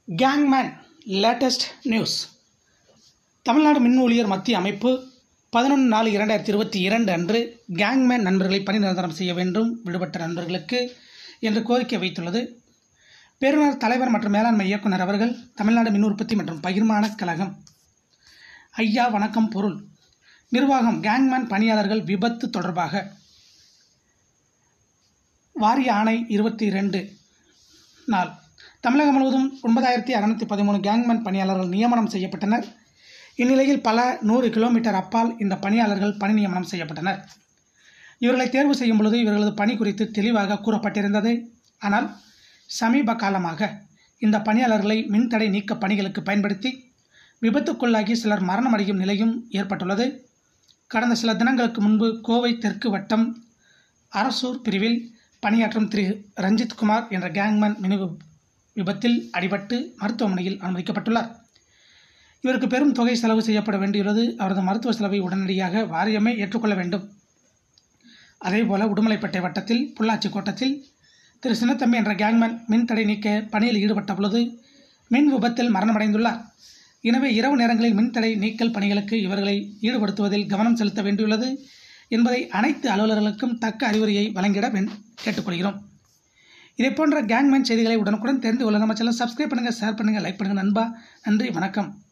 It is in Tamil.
கேங்மேன் லேட்டஸ்ட் நியூஸ் தமிழ்நாடு மின் ஊழியர் மத்திய அமைப்பு பதினொன்று நாலு இரண்டாயிரத்தி இருபத்தி இரண்டு அன்று கேங்மேன் நண்பர்களை பணி நிரந்தரம் செய்ய வேண்டும் விடுபட்ட நண்பர்களுக்கு என்று கோரிக்கை வைத்துள்ளது பெறுநர் தலைவர் மற்றும் மேலாண்மை இயக்குனர் அவர்கள் தமிழ்நாடு மின் உற்பத்தி மற்றும் பகிர்மான கழகம் ஐயா வணக்கம் பொருள் நிர்வாகம் கேங்மேன் பணியாளர்கள் விபத்து தொடர்பாக வாரிய ஆணை இருபத்தி ரெண்டு நாள் தமிழகம் முழுவதும் ஒன்பதாயிரத்தி அறநூற்றி பதிமூணு கேங்மேன் பணியாளர்கள் நியமனம் செய்யப்பட்டனர் இந்நிலையில் பல நூறு கிலோமீட்டர் அப்பால் இந்த பணியாளர்கள் பணி நியமனம் செய்யப்பட்டனர் இவர்களை தேர்வு செய்யும் பொழுது இவர்களது பணி குறித்து தெளிவாக கூறப்பட்டிருந்தது ஆனால் சமீப காலமாக இந்த பணியாளர்களை மின்தடை நீக்க பணிகளுக்கு பயன்படுத்தி விபத்துக்குள்ளாகி சிலர் மரணமடையும் நிலையும் ஏற்பட்டுள்ளது கடந்த சில தினங்களுக்கு முன்பு கோவை தெற்கு வட்டம் அரசூர் பிரிவில் பணியாற்றும் திரு ரஞ்சித் குமார் என்ற கேங்மேன் மினு விபத்தில் அடிபட்டு மருத்துவமனையில் அனுமதிக்கப்பட்டுள்ளார் இவருக்கு பெரும் தொகை செலவு செய்யப்பட வேண்டியுள்ளது அவரது மருத்துவ செலவை உடனடியாக வாரியமே ஏற்றுக்கொள்ள வேண்டும் அதேபோல உடுமலைப்பேட்டை வட்டத்தில் பொள்ளாச்சி கோட்டத்தில் திரு சின்னத்தம்பி என்ற கேங்மேன் மின் தடை நீக்க பணியில் ஈடுபட்ட பொழுது மின் விபத்தில் மரணமடைந்துள்ளார் எனவே இரவு நேரங்களில் மின்தடை நீக்கல் பணிகளுக்கு இவர்களை ஈடுபடுத்துவதில் கவனம் செலுத்த வேண்டியுள்ளது என்பதை அனைத்து அலுவலர்களுக்கும் தக்க அறிவுரையை வழங்கிட வென் கேட்டுக்கொள்கிறோம் இதே போன்ற கேங்மேன் செய்திகளை உடனுக்குடன் தெரிந்து கொள்ள நம்ம சேனல் சப்ஸ்கிரைப் பண்ணுங்கள் ஷேர் பண்ணுங்கள் லைக் பண்ணுங்கள் நண்பா நன்றி வணக்கம்